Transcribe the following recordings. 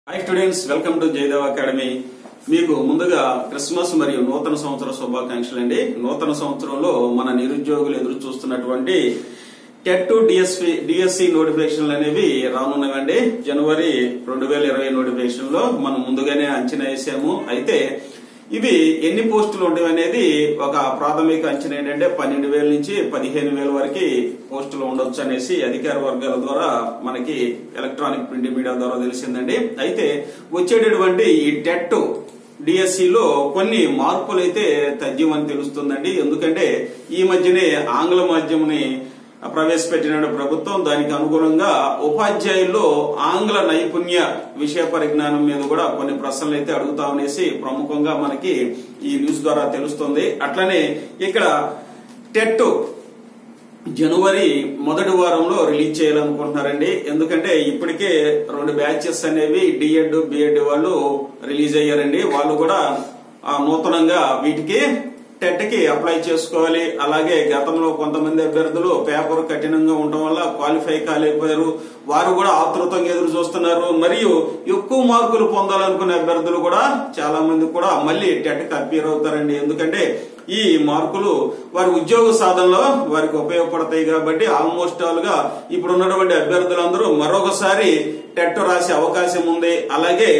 hi students welcome to Jayadev academy మీకు ముందుగా Christmas మరియు నూతన సంవత్సర శుభాకాంక్షలు అండి నూతన సంవత్సరంలో మన నిరుద్యోగులు ఎదురు చూస్తున్నటువంటి టెట్ డిఎస్పి డిఎస్సి నోటిఫికేషన్లు అనేవి రానున్నవండి జనవరి రెండు వేల ఇరవై నోటిఫికేషన్ లో మనం ముందుగానే అంచనా వేసాము అయితే ఇవి ఎన్ని పోస్టులు ఉండేవి అనేది ఒక ప్రాథమిక అంచనా ఏంటంటే పన్నెండు వేల నుంచి పదిహేను వేల వరకు పోస్టులు ఉండొచ్చు అనేసి అధికార వర్గాల ద్వారా మనకి ఎలక్ట్రానిక్ ప్రింట్ మీడియా ద్వారా తెలిసిందండి అయితే వచ్చేటటువంటి ఈ టెట్ డిఎస్సి లో కొన్ని మార్పులు అయితే తథ్యమని తెలుస్తుందండి ఎందుకంటే ఈ మధ్యనే ఆంగ్ల మాధ్యముని ప్రవేశపెట్టిన ప్రభుత్వం దానికి అనుగుణంగా ఉపాధ్యాయుల్లో ఆంగ్ల నైపుణ్య విషయ పరిజ్ఞానం మీద కూడా కొన్ని ప్రశ్నలు అయితే అడుగుతామనేసి ప్రముఖంగా మనకి ఈ న్యూస్ ద్వారా తెలుస్తుంది అట్లనే ఇక్కడ టెట్ జనవరి మొదటి వారంలో రిలీజ్ చేయాలనుకుంటున్నారండి ఎందుకంటే ఇప్పటికే రెండు బ్యాచెస్ అనేవి డిఎడ్ బిఎడ్ వాళ్ళు రిలీజ్ అయ్యారండి వాళ్ళు కూడా ఆ, నూతనంగా వీటికి టెట్ కి అప్లై చేసుకోవాలి అలాగే గతంలో కొంతమంది అభ్యర్థులు పేపర్ కఠినంగా ఉండడం వల్ల క్వాలిఫై కాలేకపోయారు వారు కూడా ఆతృతంగా ఎదురు చూస్తున్నారు మరియు ఎక్కువ మార్కులు పొందాలనుకునే అభ్యర్థులు కూడా చాలా మంది కూడా మళ్ళీ టెట్ కి అపీర్ అవుతారండి ఎందుకంటే ఈ మార్కులు వారి ఉద్యోగ సాధనలో వారికి ఉపయోగపడతాయి కాబట్టి ఆల్మోస్ట్ ఆల్ గా ఇప్పుడు ఉన్నటువంటి అభ్యర్థులందరూ మరొకసారి టెట్ రాసే అవకాశం ఉంది అలాగే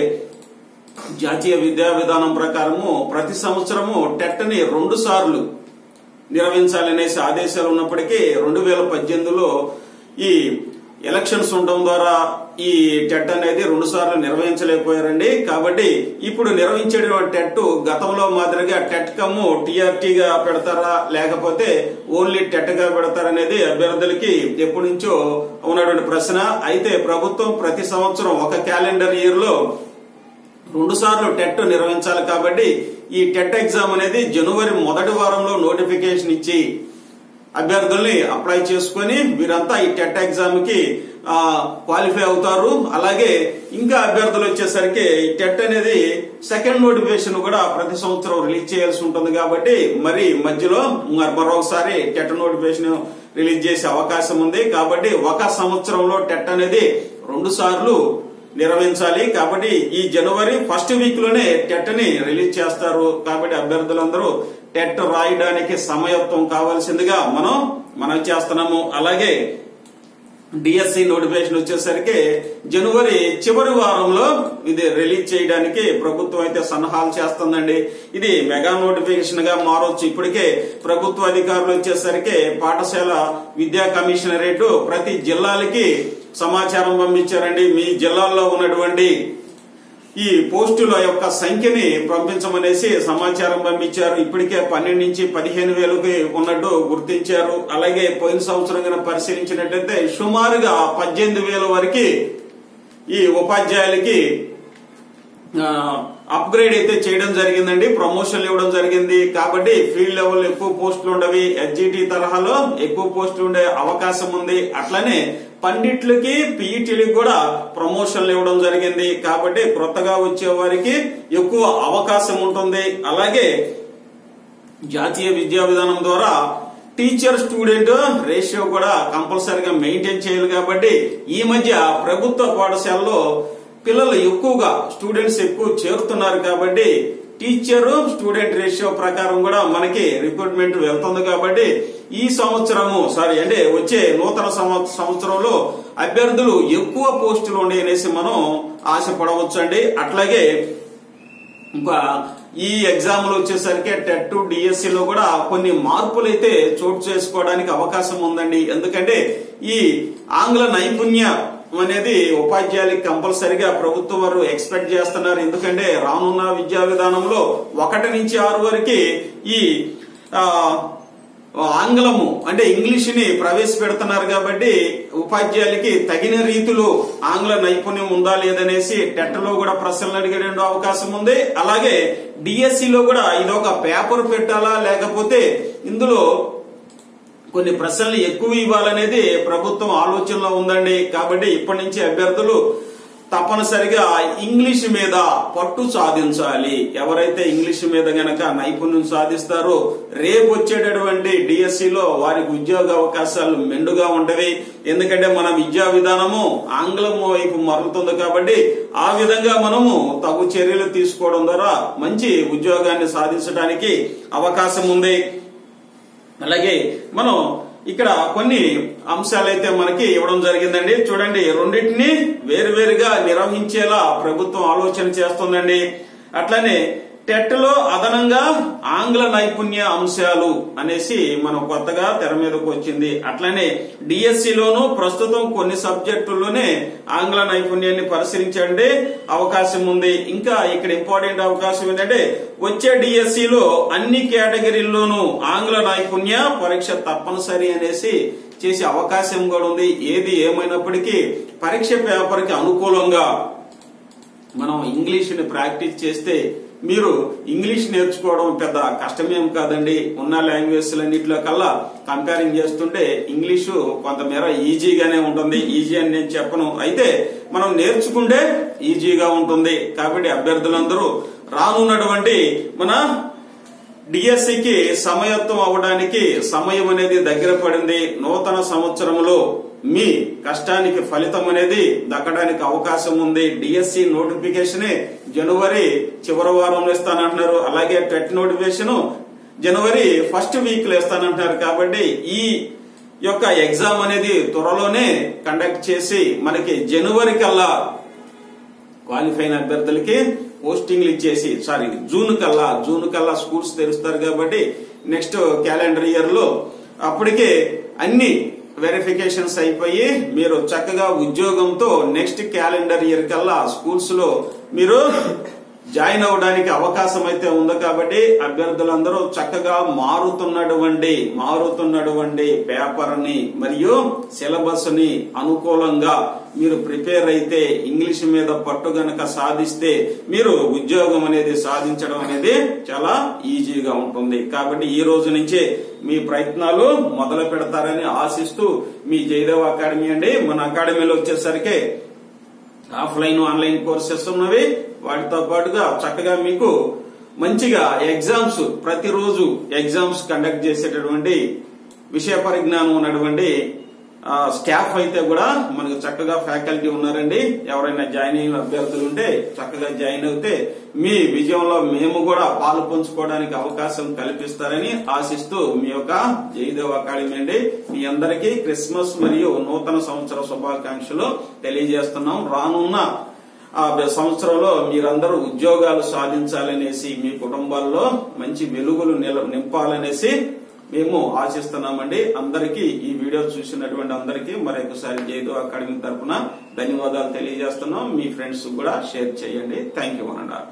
జాతీయ విద్యా విధానం ప్రకారము ప్రతి సంవత్సరము టెట్ ని రెండు సార్లు నిర్వహించాలనేసి ఆదేశాలు ఉన్నప్పటికీ రెండు వేల పద్దెనిమిదిలో ఈ ఎలక్షన్స్ ఉండడం ద్వారా ఈ టెట్ అనేది రెండు సార్లు నిర్వహించలేకపోయారండి కాబట్టి ఇప్పుడు నిర్వహించేటువంటి టెట్ గతంలో మాదిరిగా టెట్ కమ్ము టీఆర్టీగా పెడతారా లేకపోతే ఓన్లీ టెట్ గా పెడతారనేది అభ్యర్థులకి ఎప్పటి నుంచో ఉన్నటువంటి ప్రశ్న అయితే ప్రభుత్వం ప్రతి సంవత్సరం ఒక క్యాలెండర్ ఇయర్ లో రెండు సార్లు టెట్ నిర్వహించాలి కాబట్టి ఈ టెట్ ఎగ్జామ్ అనేది జనవరి మొదటి వారంలో నోటిఫికేషన్ ఇచ్చి అభ్యర్థుల్ని అప్లై చేసుకుని వీరంతా ఈ టెట్ ఎగ్జామ్ కి ఆ, క్వాలిఫై అవుతారు అలాగే ఇంకా అభ్యర్థులు వచ్చేసరికి ఈ టెట్ అనేది సెకండ్ నోటిఫికేషన్ కూడా ప్రతి సంవత్సరం రిలీజ్ చేయాల్సి ఉంటుంది కాబట్టి మరి మధ్యలో మరి మరొకసారి టెట్ నోటిఫికేషన్ రిలీజ్ చేసే అవకాశం ఉంది కాబట్టి ఒక సంవత్సరంలో టెట్ అనేది రెండు సార్లు నిర్వహించాలి కాబట్టి ఈ జనవరి ఫస్ట్ వీక్ లోనే టెట్ ని రిలీజ్ చేస్తారు కాబట్టి అభ్యర్థులందరూ టెట్ రాయడానికి సమయత్వం కావాల్సిందిగా మనం మనం చేస్తున్నాము అలాగే డిఎస్సి నోటిఫికేషన్ వచ్చేసరికి జనవరి చివరి వారంలో ఇది రిలీజ్ చేయడానికి ప్రభుత్వం అయితే సన్నాహాలు చేస్తుందండి ఇది మెగా నోటిఫికేషన్ గా మారొచ్చు ఇప్పటికే ప్రభుత్వ అధికారులు వచ్చేసరికి పాఠశాల విద్యా కమిషనరేట్ ప్రతి జిల్లాలకి సమాచారం పంపించారండి మీ జిల్లాల్లో ఉన్నటువంటి ఈ పోస్టుల యొక్క సంఖ్యని పంపించమనేసి సమాచారం పంపించారు ఇప్పటికే పన్నెండు నుంచి పదిహేను వేలకి ఉన్నట్టు గుర్తించారు అలాగే పోయిన సంవత్సరం కనుక పరిశీలించినట్లయితే సుమారుగా పద్దెనిమిది వేల వరకు ఈ ఉపాధ్యాయులకి అప్గ్రేడ్ అయితే చేయడం జరిగిందండి ప్రమోషన్లు ఇవ్వడం జరిగింది కాబట్టి ఫీల్డ్ లెవెల్ ఎక్కువ పోస్టులు ఉండవి ఎస్జిటి తరహాలో ఎక్కువ పోస్టులు ఉండే అవకాశం ఉంది అట్లనే పండిట్లకి పీఈటీలకి కూడా ప్రమోషన్లు ఇవ్వడం జరిగింది కాబట్టి కొత్తగా వచ్చే వారికి ఎక్కువ అవకాశం ఉంటుంది అలాగే జాతీయ విద్యా విధానం ద్వారా టీచర్ స్టూడెంట్ రేషియో కూడా కంపల్సరీగా మెయింటైన్ చేయాలి కాబట్టి ఈ మధ్య ప్రభుత్వ పాఠశాలలో పిల్లలు ఎక్కువగా స్టూడెంట్స్ ఎక్కువ చేరుతున్నారు కాబట్టి టీచర్ స్టూడెంట్ రేషియో ప్రకారం కూడా మనకి రిక్రూట్మెంట్ వెళ్తుంది కాబట్టి ఈ సంవత్సరము సారీ అంటే వచ్చే నూతన సంవ- సంవత్సరంలో అభ్యర్థులు ఎక్కువ పోస్టులు ఉండే అనేసి మనం ఆశపడవచ్చు అండి అట్లాగే ఇంకా ఈ ఎగ్జామ్ లో వచ్చేసరికి టెట్ డిఎస్సి లో కూడా కొన్ని మార్పులు అయితే చోటు చేసుకోవడానికి అవకాశం ఉందండి ఎందుకంటే ఈ ఆంగ్ల నైపుణ్య అనేది ఉపాధ్యాయులకి కంపల్సరిగా ప్రభుత్వం వారు ఎక్స్పెక్ట్ చేస్తున్నారు ఎందుకంటే రానున్న విద్యా విధానంలో ఒకటి నుంచి ఆరు వరకు ఈ ఆ, ఆంగ్లము అంటే ఇంగ్లీష్ ని ప్రవేశపెడుతున్నారు కాబట్టి ఉపాధ్యాయులకి తగిన రీతిలో ఆంగ్ల నైపుణ్యం ఉందా లేదనేసి టెట్ లో కూడా ప్రశ్నలు అడిగే అవకాశం ఉంది అలాగే డిఎస్సి లో కూడా ఇదొక పేపర్ పెట్టాలా లేకపోతే ఇందులో కొన్ని ప్రశ్నలు ఎక్కువ ఇవ్వాలనేది ప్రభుత్వం ఆలోచనలో ఉందండి కాబట్టి ఇప్పటి నుంచి అభ్యర్థులు తప్పనిసరిగా ఇంగ్లీష్ మీద పట్టు సాధించాలి ఎవరైతే ఇంగ్లీష్ మీద గనక నైపుణ్యం సాధిస్తారో రేపు వచ్చేటటువంటి డిఎస్సి లో వారికి ఉద్యోగ అవకాశాలు మెండుగా ఉంటవి ఎందుకంటే మన విద్యా విధానము ఆంగ్లం వైపు మరలుతుంది కాబట్టి ఆ విధంగా మనము తగు చర్యలు తీసుకోవడం ద్వారా మంచి ఉద్యోగాన్ని సాధించడానికి అవకాశం ఉంది అలాగే మనం ఇక్కడ కొన్ని అంశాలైతే మనకి ఇవ్వడం జరిగిందండి చూడండి రెండింటిని వేరువేరుగా నిర్వహించేలా ప్రభుత్వం ఆలోచన చేస్తుందండి అట్లనే టెట్ లో అదనంగా ఆంగ్ల నైపుణ్య అంశాలు అనేసి మనం కొత్తగా తెర మీదకు వచ్చింది అట్లనే డిఎస్సి లోను ప్రస్తుతం కొన్ని సబ్జెక్టుల్లోనే ఆంగ్ల నైపుణ్యాన్ని పరిశీలించండి అవకాశం ఉంది ఇంకా ఇక్కడ ఇంపార్టెంట్ అవకాశం ఏంటంటే వచ్చే డిఎస్సి లో అన్ని కేటగిరీల్లోనూ ఆంగ్ల నైపుణ్య పరీక్ష తప్పనిసరి అనేసి చేసే అవకాశం కూడా ఉంది ఏది ఏమైనప్పటికీ పరీక్ష పేపర్ కి అనుకూలంగా మనం ఇంగ్లీష్ ని ప్రాక్టీస్ చేస్తే మీరు ఇంగ్లీష్ నేర్చుకోవడం పెద్ద కష్టమేం కాదండి ఉన్న లాంగ్వేజ్ అన్నింటిలో కల్లా కంపేరింగ్ చేస్తుంటే ఇంగ్లీషు కొంతమేర ఈజీగానే ఉంటుంది ఈజీ అని నేను చెప్పను అయితే మనం నేర్చుకుంటే ఈజీగా ఉంటుంది కాబట్టి అభ్యర్థులందరూ రానున్నటువంటి మన డిఎస్సికి సమయత్వం అవడానికి సమయం అనేది దగ్గర పడింది నూతన సంవత్సరంలో మీ కష్టానికి ఫలితం అనేది దక్కడానికి అవకాశం ఉంది డిఎస్సి నోటిఫికేషన్ జనవరి చివరి వారంలో ఇస్తానంటున్నారు అలాగే TET notification January first week లో ఇస్తానంటున్నారు కాబట్టి ఈ యొక్క ఎగ్జామ్ అనేది త్వరలోనే కండక్ట్ చేసి మనకి జనవరి కల్లా క్వాలిఫై అయిన అభ్యర్థులకి పోస్టింగ్లు ఇచ్చేసి సారీ జూన్ కల్లా జూన్ కల్లా స్కూల్స్ తెరుస్తారు కాబట్టి నెక్స్ట్ క్యాలెండర్ ఇయర్ లో అప్పటికే అన్ని వెరిఫికేషన్స్ అయిపోయి మీరు చక్కగా ఉద్యోగంతో నెక్స్ట్ క్యాలెండర్ ఇయర్ కల్లా స్కూల్స్ లో మీరు జాయిన్ అవడానికి అవకాశం అయితే ఉంది కాబట్టి అభ్యర్థులందరూ చక్కగా మారుతున్నటువంటి మారుతున్నటువంటి పేపర్ ని మరియు సిలబస్ ని అనుకూలంగా మీరు ప్రిపేర్ అయితే ఇంగ్లీష్ మీద పట్టు గనక సాధిస్తే మీరు ఉద్యోగం అనేది సాధించడం అనేది చాలా ఈజీగా ఉంటుంది కాబట్టి ఈ రోజు నుంచే మీ ప్రయత్నాలు మొదలు పెడతారని ఆశిస్తూ మీ జయదేవ్ అకాడమీ అండి మన అకాడమీలో వచ్చేసరికి ఆఫ్లైన్ ఆన్లైన్ కోర్సెస్ ఉన్నవి వాటితో పాటుగా చక్కగా మీకు మంచిగా ఎగ్జామ్స్ ప్రతిరోజు ఎగ్జామ్స్ కండక్ట్ చేసేటటువంటి విషయ పరిజ్ఞానం ఉన్నటువంటి ఆ, స్టాఫ్ అయితే కూడా మనకు చక్కగా ఫ్యాకల్టీ ఉన్నారండి ఎవరైనా జాయిన్ అయిన అభ్యర్థులు ఉంటే చక్కగా జాయిన్ అవుతే మీ విజయంలో మేము కూడా పాలు పంచుకోవడానికి అవకాశం కల్పిస్తారని ఆశిస్తూ మీ యొక్క జయదేవ్ అకాడమీ అండి మీ అందరికీ క్రిస్మస్ మరియు నూతన సంవత్సర శుభాకాంక్షలు తెలియజేస్తున్నాం రానున్న ఆ సంవత్సరంలో మీరందరూ ఉద్యోగాలు సాధించాలనేసి మీ కుటుంబాల్లో మంచి వెలుగులు నిల- నింపాలనేసి మేము ఆశిస్తున్నామండి అందరికీ ఈ వీడియో చూసినటువంటి అందరికీ మరొకసారి జైదు అకాడమీ తరఫున ధన్యవాదాలు తెలియజేస్తున్నాం మీ ఫ్రెండ్స్ కూడా షేర్ చేయండి థ్యాంక్ యూ అనండి